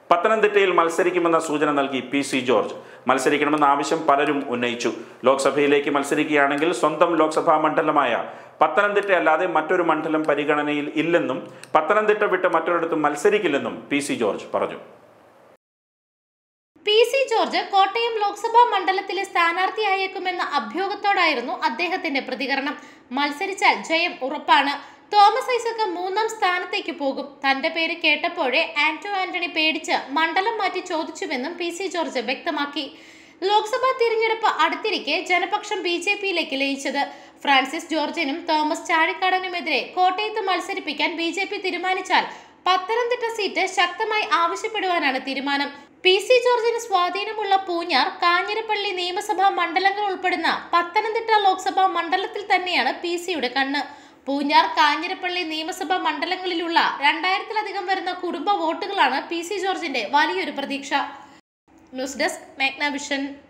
പത്തനംതിട്ടയിൽ മത്സരിക്കുമെന്ന സൂചന നൽകി പി സി ജോർജ് മത്സരിക്കണമെന്ന ആവശ്യം പലരും ഉന്നയിച്ചു ലോക്സഭയിലേക്ക് മത്സരിക്കുകയാണെങ്കിൽ സ്വന്തം ലോക്സഭാ മണ്ഡലമായ പത്തനംതിട്ട അല്ലാതെ മറ്റൊരു മണ്ഡലം പരിഗണനയിൽ ഇല്ലെന്നും പത്തനംതിട്ട വിട്ട് മറ്റൊരിടത്തും മത്സരിക്കില്ലെന്നും പി സി ജോർജ് പറഞ്ഞു P C George Kottayam Lok Sabha മണ്ഡലത്തിലെ സ്ഥാനാർത്ഥിയായേക്കുമെന്ന അഭ്യൂഹത്തോടായിരുന്നു അദ്ദേഹത്തിന്റെ പ്രതികരണം മത്സരിച്ചാൽ ജയം ഉറപ്പാണ് തോമസ് ഐസക്ക് മൂന്നാം സ്ഥാനത്തേക്ക് പോകും തന്റെ പേര് കേട്ടപ്പോഴേ ആന്റോ ആന്റണി പേടിച്ച് മണ്ഡലം മാറ്റി ചോദിച്ചുവെന്നും പി സി ജോർജ് വ്യക്തമാക്കി ലോക്സഭാ തിരഞ്ഞെടുപ്പ് അടുത്തിരിക്കെ ജനപക്ഷം ബി ജെ പിയിലേക്ക് ലയിച്ചത് ഫ്രാൻസിസ് ജോർജിനും തോമസ് ചാഴിക്കാടനുമെതിരെ കോട്ടയത്ത് മത്സരിപ്പിക്കാൻ ബി ജെ പി തീരുമാനിച്ചാൽ പത്തനംതിട്ട സീറ്റ് ശക്തമായി ആവശ്യപ്പെടുവാനാണ് തീരുമാനം പി സി ജോർജിന് സ്വാധീനമുള്ള പൂഞ്ഞാർ കാഞ്ഞിരപ്പള്ളി നിയമസഭാ മണ്ഡലങ്ങൾ ഉൾപ്പെടുന്ന പത്തനംതിട്ട ലോക്സഭാ മണ്ഡലത്തിൽ തന്നെയാണ് പി സിയുടെ കണ്ണ് പൂഞ്ഞാർ കാഞ്ഞിരപ്പള്ളി നിയമസഭാ മണ്ഡലങ്ങളിലുള്ള രണ്ടായിരത്തിലധികം വരുന്ന കുടുംബ വോട്ടുകളാണ് പി സി ജോർജിന്റെ വലിയൊരു പ്രതീക്ഷ ന്യൂസ് ഡെസ്ക് മേഗ്ന വിഷൻ